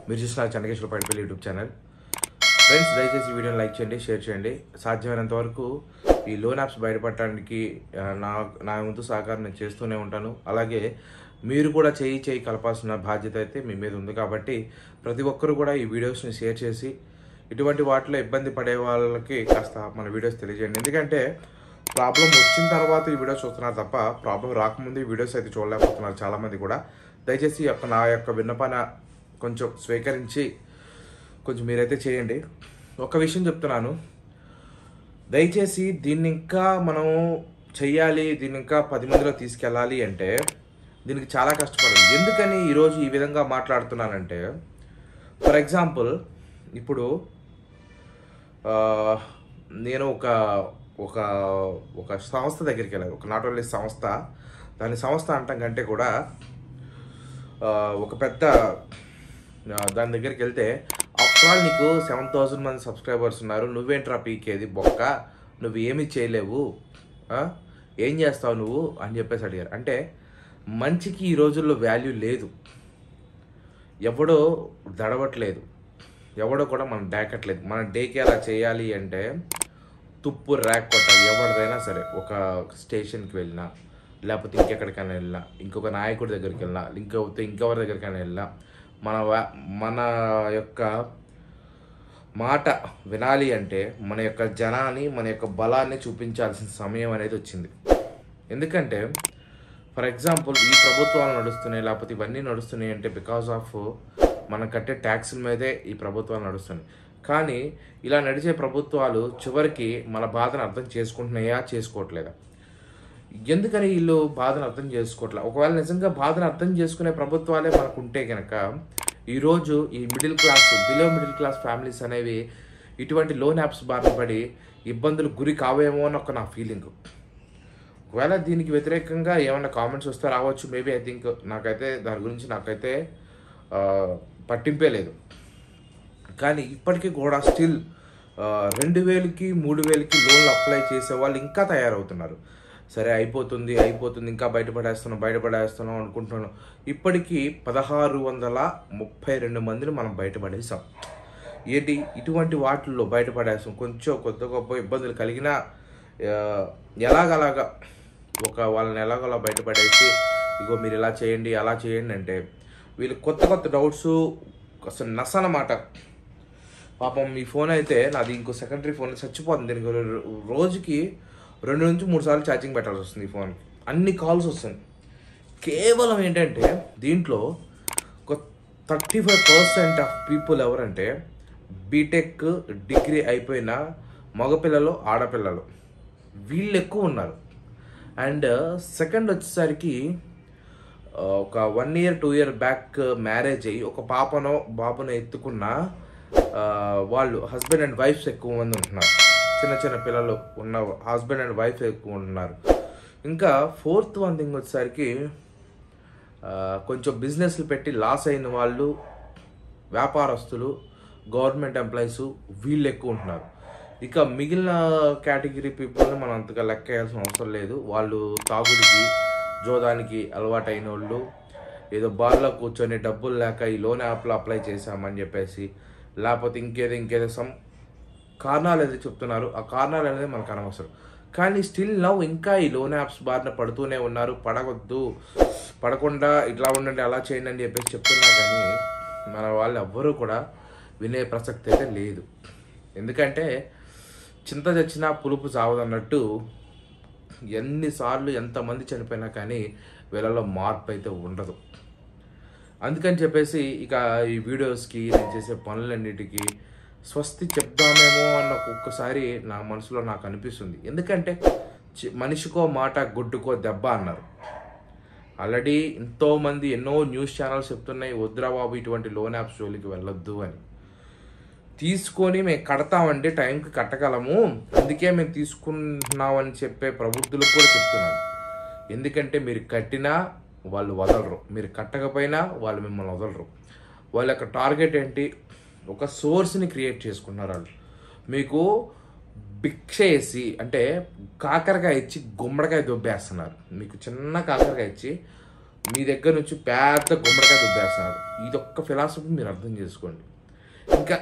మీరు చూసిన Chennakeshwara Paidipalli YouTube channel friends దయచేసి ఈ వీడియోని లైక్ చేయండి షేర్ చేయండి సాధ్యమైనంత వరకు ఈ లోన్ యాప్స్ బయటపడటానికి ఆ, నా నా వంతు సహకారం నేను చేస్తూనే ఉంటాను అలాగే మీరు కూడా చేయి చేయి కలపాల్సిన బాధ్యత అయితే మీ మీద ఉంది కాబట్టి ప్రతి ఒక్కరు కూడా ఈ వీడియోస్ని షేర్ చేసి ఇటువంటి వాటిలో ఇబ్బంది పడే వాళ్ళకి కాస్త మన వీడియోస్ తెలియజేయండి ఎందుకంటే ప్రాబ్లం వచ్చిన తర్వాత ఈ వీడియోస్ చూస్తున్నారు తప్ప ప్రాబ్లం రాకముందు ఈ వీడియోస్ అయితే చూడలేకపోతున్నారు చాలామంది కూడా దయచేసి ఈ యొక్క నా యొక్క విన్నపాన కొంచెం స్వీకరించి కొంచెం మీరైతే చేయండి ఒక విషయం చెప్తున్నాను దయచేసి దీన్ని ఇంకా మనం చెయ్యాలి దీన్ని ఇంకా పది మందిలో తీసుకెళ్ళాలి అంటే దీనికి చాలా కష్టపడాలి ఎందుకని ఈరోజు ఈ విధంగా మాట్లాడుతున్నానంటే ఫర్ ఎగ్జాంపుల్ ఇప్పుడు ఆ, నేను ఒక ఒక ఒక సంస్థ దగ్గరికి వెళ్ళాను ఒక నాట్ ఓన్లీ సంస్థ దాని సంస్థ అంటాం కంటే కూడా ఆ, ఒక పెద్ద ఆ, దాని దగ్గరికి వెళ్తే ఆఫ్టర్ ఆల్ నీకు సెవెన్ థౌసండ్ మంది సబ్స్క్రైబర్స్ ఉన్నారు నువ్వేంట్రా పీకేది బొక్క నువ్వు ఏమీ చేయలేవు ఆ? ఏం చేస్తావు నువ్వు అని చెప్పేసి అడిగారు అంటే మంచికి ఈ రోజుల్లో వాల్యూ లేదు ఎవడో దడవట్లేదు ఎవడో కూడా మనం డేకట్లేదు మన డేకి అలా చేయాలి అంటే తుప్పు ర్యాక్ కొట్టాలి ఎవరిదైనా సరే ఒక స్టేషన్కి వెళ్ళినా లేకపోతే ఇంకెక్కడికైనా వెళ్ళినా ఇంకొక నాయకుడి దగ్గరికి వెళ్ళినా ఇంకొక ఇంకెవరి దగ్గరికైనా వెళ్ళినా మన వా- మన యొక్క మాట వినాలి అంటే మన యొక్క జనాన్ని మన యొక్క బలాన్ని చూపించాల్సిన సమయం అనేది వచ్చింది ఎందుకంటే ఫర్ ఎగ్జాంపుల్ ఈ ప్రభుత్వాలు నడుస్తున్నాయి లేకపోతే ఇవన్నీ నడుస్తున్నాయి అంటే బికాస్ ఆఫ్ మనం కట్టే ట్యాక్సుల మీదే ఈ ప్రభుత్వాలు నడుస్తున్నాయి కానీ ఇలా నడిచే ప్రభుత్వాలు చివరికి మన బాధను అర్థం చేసుకుంటున్నాయా చేసుకోవట్లేదా ఎందుకని వీళ్ళు బాధను అర్థం చేసుకోవట్లే ఒకవేళ నిజంగా బాధను అర్థం చేసుకునే ప్రభుత్వాలే మనకు ఉంటే కనుక ఈరోజు ఈ middle class below middle class families అనేవి ఇటువంటి లోన్ యాప్స్ బారిన పడి ఇబ్బందులు గురి కావేమో అని ఒక నా ఫీలింగ్ ఒకవేళ దీనికి వ్యతిరేకంగా ఏమైనా కామెంట్స్ వస్తే రావచ్చు మేబీ ఐ థింక్ నాకైతే దాని గురించి నాకైతే ఆ, పట్టింపే లేదు కానీ ఇప్పటికీ కూడా స్టిల్ రెండు వేలకి మూడు వేలకి లోన్లు అప్లై చేసే వాళ్ళు ఇంకా తయారవుతున్నారు సరే అయిపోతుంది అయిపోతుంది ఇంకా బయటపడేస్తున్నాం బయటపడేస్తున్నాం అనుకుంటున్నాను ఇప్పటికీ పదహారు వందల ముప్పై రెండు మందిని మనం బయటపడేసాం ఏంటి ఇటువంటి వాటిల్లో బయటపడేస్తాం కొంచెం కొత్త గొప్ప ఇబ్బందులు కలిగినా ఆ, ఎలాగలాగా ఒక వాళ్ళని ఎలాగలా బయటపడేసి ఇగో మీరు ఇలా చేయండి అలా చేయండి అంటే వీళ్ళు కొత్త కొత్త డౌట్స్ అసలు నస అన్నమాట పాపం ఈ ఫోన్ అయితే నాది ఇంకో సెకండరీ ఫోన్ చచ్చిపోతుంది దీనికి రో- రోజుకి రెండు నుంచి మూడు సార్లు ఛార్జింగ్ పెట్టాల్సి వస్తుంది ఈ ఫోన్కి అన్ని కాల్స్ వస్తుంది కేవలం ఏంటంటే దీంట్లో ఒక thirty five percent of people ఎవరంటే బీటెక్ డిగ్రీ అయిపోయిన మగపిల్లలు ఆడపిల్లలు వీళ్ళు ఎక్కువ ఉన్నారు అండ్ సెకండ్ వచ్చేసరికి ఆ, ఒక one year two year back marriage అయ్యి ఒక పాపనో బాబునో ఎత్తుకున్న ఆ, వాళ్ళు హస్బెండ్ అండ్ వైఫ్స్ ఎక్కువ మంది ఉంటున్నారు చిన్న చిన్న పిల్లలు ఉన్న హస్బెండ్ అండ్ వైఫ్ ఎక్కువ ఉంటున్నారు ఇంకా ఫోర్త్ వన్ థింగ్ వచ్చేసరికి ఆ, కొంచెం బిజినెస్లు పెట్టి లాస్ అయిన వాళ్ళు వ్యాపారస్తులు గవర్నమెంట్ ఎంప్లాయీస్ వీళ్ళు ఎక్కువ ఉంటున్నారు ఇక మిగిలిన కేటగిరీ పీపుల్ని మనం అంతగా లెక్క వేయాల్సిన అవసరం లేదు వాళ్ళు తాగుడికి జోదానికి అలవాటైన వాళ్ళు ఏదో బార్లో కూర్చొని డబ్బులు లేక ఈ లోన్ యాప్లో అప్లై చేశామని చెప్పేసి లేకపోతే ఇంకేదో ఇంకేదో సమ్ కారణాలు ఏదో చెప్తున్నారు ఆ కారణాలు అనేది మనకు అనవసరం కానీ స్టిల్ నవ్ ఇంకా ఈ లోన్ యాప్స్ బారిన పడుతూనే ఉన్నారు పడవద్దు పడకుండా ఇట్లా ఉండండి అలా చేయండి అని చెప్పేసి చెప్తున్నా కానీ మన వాళ్ళు ఎవ్వరూ కూడా వినే ప్రసక్తి అయితే లేదు ఎందుకంటే చింత చచ్చినా పులుపు చావదన్నట్టు ఎన్నిసార్లు ఎంతమంది చనిపోయినా కానీ వీళ్ళలో మార్పు అయితే ఉండదు అందుకని చెప్పేసి ఇక ఈ వీడియోస్కి నేను చేసే పనులన్నిటికీ స్వస్తి చెప్దామేమో అన్న ఒక్కొక్కసారి నా మనసులో నాకు అనిపిస్తుంది ఎందుకంటే చి- మనిషికో మాట గుడ్డుకో దెబ్బ అన్నారు ఆల్రెడీ ఎంతోమంది ఎన్నో న్యూస్ ఛానల్స్ చెప్తున్నాయి వద్దురా బాబు ఇటువంటి లోన్ యాప్స్ జోలికి వెళ్ళొద్దు అని తీసుకొని మేము కడతామండి టైంకి కట్టగలము అందుకే మేము తీసుకున్నామని చెప్పే ప్రబుద్ధులకు కూడా చెప్తున్నాను ఎందుకంటే మీరు కట్టినా వాళ్ళు వదలరు మీరు కట్టకపోయినా వాళ్ళు మిమ్మల్ని వదలరు వాళ్ళ యొక్క టార్గెట్ ఏంటి ఒక సోర్స్ని క్రియేట్ చేసుకున్నారు వాళ్ళు మీకు భిక్ష వేసి అంటే కాకరకాయ ఇచ్చి గుమ్మడికాయ దొబ్బేస్తున్నారు మీకు చిన్న కాకరకాయ ఇచ్చి మీ దగ్గర నుంచి పెద్ద గుమ్మడికాయ దుబ్బేస్తున్నారు ఇదొక్క ఫిలాసఫీ మీరు అర్థం చేసుకోండి ఇంకా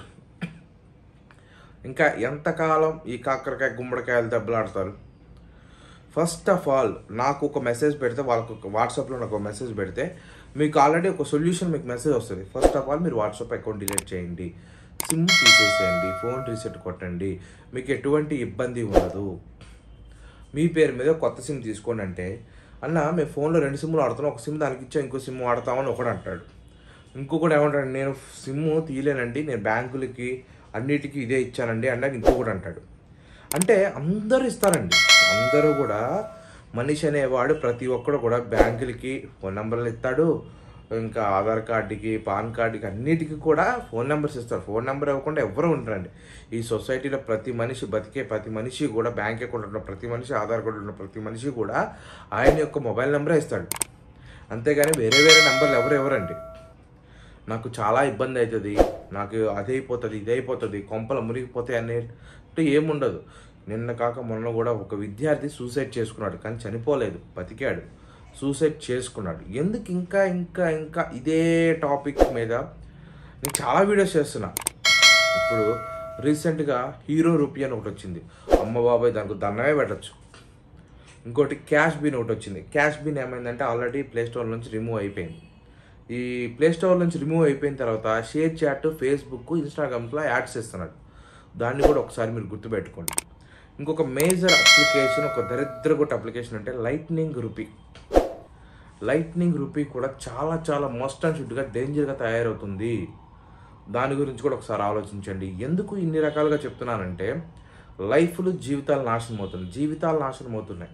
ఇంకా ఎంతకాలం ఈ కాకరకాయ గుమ్మడికాయలు దెబ్బలాడతారు ఫస్ట్ ఆఫ్ ఆల్ నాకు ఒక మెసేజ్ పెడితే వాళ్ళకు ఒక వాట్సాప్లో నాకు ఒక మెసేజ్ పెడితే మీకు ఆల్రెడీ ఒక సొల్యూషన్ మీకు మెసేజ్ వస్తుంది ఫస్ట్ ఆఫ్ ఆల్ మీరు వాట్సాప్ అకౌంట్ డిలీట్ చేయండి సిమ్ తీసేసేయండి ఫోన్ రీసెట్ కొట్టండి మీకు ఎటువంటి ఇబ్బంది ఉండదు మీ పేరు మీద కొత్త సిమ్ తీసుకోండి అంటే అన్న మేము ఫోన్లో రెండు సిమ్లు వాడుతున్నాం ఒక సిమ్ దానికి ఇచ్చా ఇంకో సిమ్ వాడతామని ఒకడు అంటాడు ఇంకొకటి ఏమంటాడు నేను సిమ్ తీయలేనండి నేను బ్యాంకులకి అన్నిటికీ ఇదే ఇచ్చానండి అన్నాక ఇంకొకటి అంటాడు అంటే అందరూ ఇస్తారండి అందరూ కూడా మనిషి అనేవాడు ప్రతి ఒక్కడు కూడా బ్యాంకులకి ఫోన్ నెంబర్లు ఇస్తాడు ఇంకా ఆధార్ కార్డుకి పాన్ కార్డుకి అన్నిటికీ కూడా ఫోన్ నెంబర్స్ ఇస్తారు ఫోన్ నెంబర్ ఇవ్వకుండా ఎవరు ఉంటారండి ఈ సొసైటీలో ప్రతి మనిషి బతికే ప్రతి మనిషి కూడా బ్యాంక్ అకౌంట్ ఉన్న ప్రతి మనిషి ఆధార్ కార్డు ఉన్న ప్రతి మనిషి కూడా ఆయన యొక్క మొబైల్ నెంబరే ఇస్తాడు అంతేగాని వేరే వేరే నెంబర్లు ఎవరు ఎవరండి నాకు చాలా ఇబ్బంది అవుతుంది నాకు అది అయిపోతుంది ఇది అయిపోతుంది కొంపలు మునిగిపోతాయి అనేట్టు ఏముండదు నిన్న కాక మొన్న కూడా ఒక విద్యార్థి సూసైడ్ చేసుకున్నాడు కానీ చనిపోలేదు బతికాడు సూసైడ్ చేసుకున్నాడు ఎందుకు ఇంకా ఇంకా ఇంకా ఇదే టాపిక్ మీద నేను చాలా వీడియోస్ చేస్తున్నా ఇప్పుడు రీసెంట్గా హీరో రూపీ అని ఒకటి వచ్చింది అమ్మ బాబాయ్ దానికి దండమే పెట్టచ్చు ఇంకోటి క్యాష్ బిన్ ఒకటి వచ్చింది క్యాష్ బిన్ ఏమైందంటే ఆల్రెడీ ప్లే స్టోర్ నుంచి రిమూవ్ అయిపోయింది ఈ ప్లే స్టోర్ నుంచి రిమూవ్ అయిపోయిన తర్వాత షేర్ చాట్ ఫేస్బుక్ ఇన్స్టాగ్రామ్లో యాడ్స్ ఇస్తున్నాడు దాన్ని కూడా ఒకసారి మీరు గుర్తుపెట్టుకోండి ఇంకొక మేజర్ అప్లికేషన్ ఒక దరిద్రగొట్ట అప్లికేషన్ అంటే లైట్నింగ్ రూపీ లైట్నింగ్ రూపీ కూడా చాలా చాలా మస్ట్ అండ్ షుడ్గా డేంజర్గా తయారవుతుంది దాని గురించి కూడా ఒకసారి ఆలోచించండి ఎందుకు ఇన్ని రకాలుగా చెప్తున్నానంటే లైఫ్లు జీవితాలు నాశనం అవుతున్నాయి జీవితాలు నాశనం అవుతున్నాయి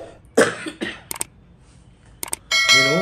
నేను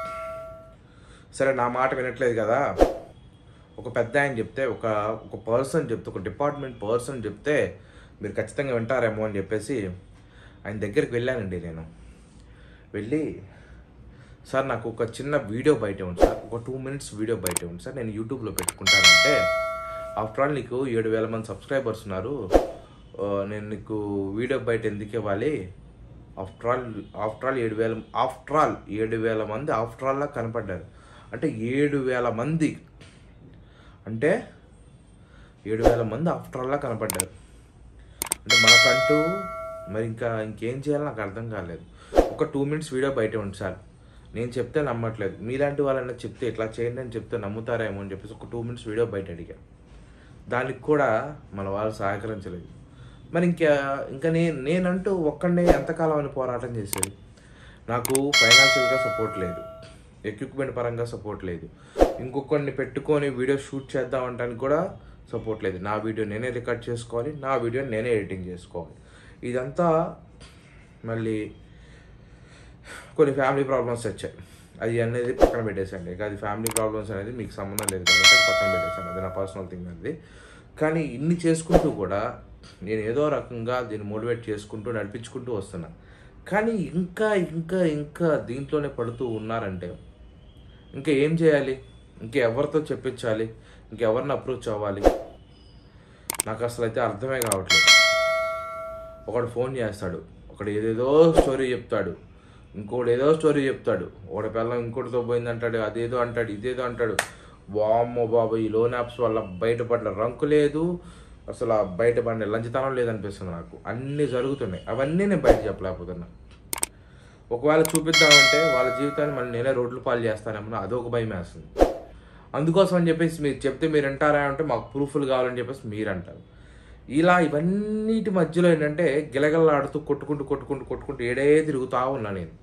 సరే నా మాట వినట్లేదు కదా ఒక పెద్ద ఆయన చెప్తే ఒక ఒక పర్సన్ చెప్తే ఒక డిపార్ట్మెంట్ పర్సన్ చెప్తే మీరు ఖచ్చితంగా వింటారేమో అని చెప్పేసి ఆయన దగ్గరికి వెళ్ళానండి నేను వెళ్ళి సార్ నాకు ఒక చిన్న వీడియో బయట ఉంది సార్ ఒక టూ మినిట్స్ వీడియో బయట ఉంది సార్ నేను యూట్యూబ్లో పెట్టుకుంటానంటే ఆఫ్టర్ ఆల్ నీకు ఏడు వేల మంది సబ్స్క్రైబర్స్ ఉన్నారు ఆ, నేను నీకు వీడియో బయట ఎందుకు ఇవ్వాలి ఆఫ్టర్ ఆల్ ఆఫ్టర్ ఆల్ ఏడు వేల ఆఫ్టర్ ఆల్ ఏడు వేల మంది ఆఫ్టర్ ఆల్లా కనపడ్డారు అంటే ఏడు వేల మంది అంటే ఏడు వేల మంది ఆఫ్టర్ ఆల్లా కనపడ్డారు అంటే మనకంటూ మరి ఇంకా ఇంకేం చేయాలో నాకు అర్థం కాలేదు ఒక టూ మినిట్స్ వీడియో బయట ఉంది సార్ నేను చెప్తే నమ్మట్లేదు మీలాంటి వాళ్ళని చెప్తే ఇట్లా చేయండి అని చెప్తే నమ్ముతారేమో అని చెప్పేసి ఒక టూ మినిట్స్ వీడియో బయట అడిగా దానికి కూడా మన వాళ్ళు సహకరించలేదు మరి ఇంకా ఇంకా నేను నేనంటూ ఒక్కడే ఎంతకాలం అని పోరాటం చేసేది నాకు ఫైనాన్షియల్గా సపోర్ట్ లేదు ఎక్విప్మెంట్ పరంగా సపోర్ట్ లేదు ఇంకొకరిని పెట్టుకొని వీడియో షూట్ చేద్దాం అంటానికి కూడా సపోర్ట్ లేదు నా వీడియో నేనే రికార్డ్ చేసుకోవాలి నా వీడియో నేనే ఎడిటింగ్ చేసుకోవాలి ఇదంతా మళ్ళీ కొన్ని ఫ్యామిలీ ప్రాబ్లమ్స్ వచ్చాయి అది అనేది పక్కన పెట్టేసండి ఇక అది ఫ్యామిలీ ప్రాబ్లమ్స్ అనేది మీకు సంబంధం లేదు కాబట్టి అది పక్కన పెట్టేసాను అది నా పర్సనల్ థింగ్ అది కానీ ఇన్ని చేసుకుంటూ కూడా నేను ఏదో రకంగా దీన్ని మోటివేట్ చేసుకుంటూ నడిపించుకుంటూ వస్తున్నా కానీ ఇంకా ఇంకా ఇంకా దీంట్లోనే పడుతూ ఉన్నారంటే ఇంకా ఏం చేయాలి ఇంకా ఎవరితో చెప్పించాలి ఇంకెవరిని అప్రోచ్ అవ్వాలి నాకు అసలు అయితే అర్థమే కావట్లేదు ఒకడు ఫోన్ చేస్తాడు ఒకడు ఏదేదో స్టోరీ చెప్తాడు ఇంకోటి ఏదో స్టోరీ చెప్తాడు ఒకటి పిల్లలు ఇంకోటితో పోయిందంటాడు అదేదో అంటాడు ఇదేదో అంటాడు వామ్మో బాబు ఈ లోన్ యాప్స్ వల్ల బయటపడిన రంకు లేదు అసలు ఆ బయటపడిన లంచతనం లేదనిపిస్తుంది నాకు అన్నీ జరుగుతున్నాయి అవన్నీ నేను బయట చెప్పలేకపోతున్నా ఒకవేళ చూపిద్దామంటే వాళ్ళ జీవితాన్ని మళ్ళీ నేనే రోడ్లు పాలు చేస్తానేమో అదొక భయం వేస్తుంది అందుకోసం అని చెప్పేసి మీరు చెప్తే మీరు అంటారా అంటే మాకు ప్రూఫ్లు కావాలని చెప్పేసి మీరు అంటారు ఇలా ఇవన్నిటి మధ్యలో ఏంటంటే గిలగల్లాడుతూ కొట్టుకుంటూ కొట్టుకుంటూ కొట్టుకుంటూ ఏడే తిరుగుతా ఉన్నా నేను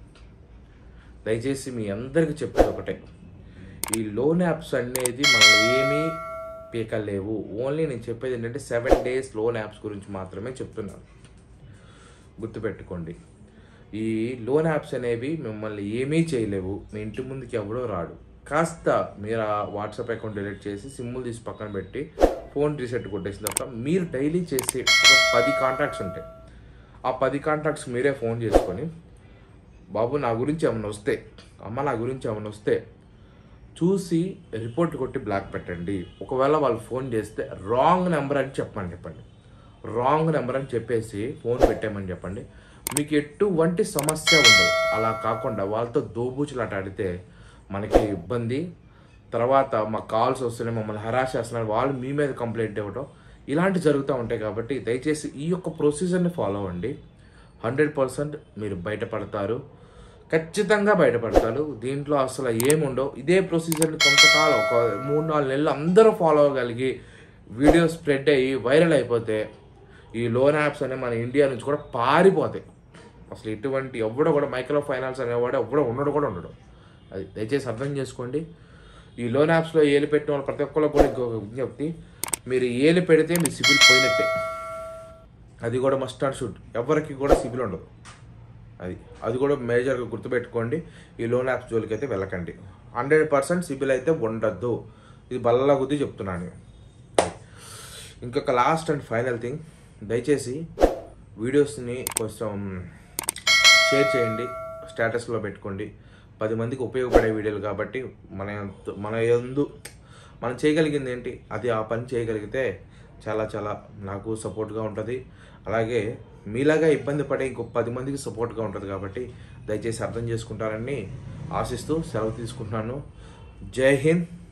దయచేసి మీ అందరికీ చెప్పేది ఒకటే ఈ లోన్ యాప్స్ అనేది మనం ఏమీ పీకలేవు ఓన్లీ నేను చెప్పేది ఏంటంటే సెవెన్ డేస్ లోన్ యాప్స్ గురించి మాత్రమే చెప్తున్నాను గుర్తుపెట్టుకోండి ఈ లోన్ యాప్స్ అనేవి మిమ్మల్ని ఏమీ చేయలేవు మీ ఇంటి ముందుకి ఎవడో రాడు కాస్త మీరు ఆ వాట్సాప్ అకౌంట్ డిలీట్ చేసి సిమ్ములు తీసి పక్కన పెట్టి ఫోన్ రీసెట్ కొట్టేసిన తర్వాత మీరు డైలీ చేసే ఒక పది కాంటాక్ట్స్ ఉంటాయి ఆ పది కాంటాక్ట్స్ మీరే ఫోన్ చేసుకొని బాబు నా గురించి ఏమైనా వస్తే అమ్మ నా గురించి ఏమైనా వస్తే చూసి రిపోర్ట్ కొట్టి బ్లాక్ పెట్టండి ఒకవేళ వాళ్ళు ఫోన్ చేస్తే రాంగ్ నెంబర్ అని చెప్పండి చెప్పండి రాంగ్ నెంబర్ అని చెప్పేసి ఫోన్ పెట్టామని చెప్పండి మీకు ఎటువంటి సమస్య ఉండదు అలా కాకుండా వాళ్ళతో దోబూచులాట ఆడితే మనకి ఇబ్బంది తర్వాత మా కాల్స్ వస్తున్నాయి మమ్మల్ని హరాస్ చేస్తున్నారు వాళ్ళు మీ మీద కంప్లైంట్ ఇవ్వడం ఇలాంటి జరుగుతూ ఉంటాయి కాబట్టి దయచేసి ఈ యొక్క ప్రొసీజర్ని ఫాలో అవ్వండి హండ్రెడ్ పర్సెంట్ మీరు బయటపడతారు ఖచ్చితంగా బయటపడతారు దీంట్లో అసలు ఏముండవు ఇదే ప్రొసీజర్ని కొంతకాలం ఒక మూడు నాలుగు నెలలు అందరూ ఫాలో అవ్వగలిగి వీడియో స్ప్రెడ్ అయ్యి వైరల్ అయిపోతే ఈ లోన్ యాప్స్ అనేవి మన ఇండియా నుంచి కూడా పారిపోతాయి అసలు ఇటువంటి ఎవడో కూడా మైక్రో ఫైనాన్స్ అనేవాడు ఎవడో ఉండడు కూడా ఉండడు అది దయచేసి అర్థం చేసుకోండి ఈ లోన్ యాప్స్లో ఏలు పెట్టిన వాళ్ళు ప్రతి ఒక్కళ్ళు కూడా ఇంకొక విజ్ఞప్తి మీరు ఏలు పెడితే మీ సిబిల్ పోయినట్టే అది కూడా మస్ట్ అండ్ షుడ్ ఎవరికి కూడా సిబిల్ ఉండదు అది అది కూడా మేజర్గా గుర్తుపెట్టుకోండి ఈ లోన్ యాప్స్ జోలికి అయితే వెళ్ళకండి హండ్రెడ్ పర్సెంట్ సిబిల్ అయితే ఉండద్దు ఇది బల్ల కొద్దీ చెప్తున్నాను ఇంకొక లాస్ట్ అండ్ ఫైనల్ థింగ్ దయచేసి వీడియోస్ని కొంచెం షేర్ చేయండి స్టేటస్లో పెట్టుకోండి పది మందికి ఉపయోగపడే వీడియోలు కాబట్టి మన ఎందు- మన ఎందు మనం చేయగలిగింది ఏంటి అది ఆ పని చేయగలిగితే చాలా చాలా నాకు సపోర్ట్గా ఉంటుంది అలాగే మీలాగా ఇబ్బంది పడే ఇంకో పది మందికి సపోర్ట్గా ఉంటుంది కాబట్టి దయచేసి అర్థం చేసుకుంటారని ఆశిస్తూ సెలవు తీసుకుంటున్నాను జై హింద్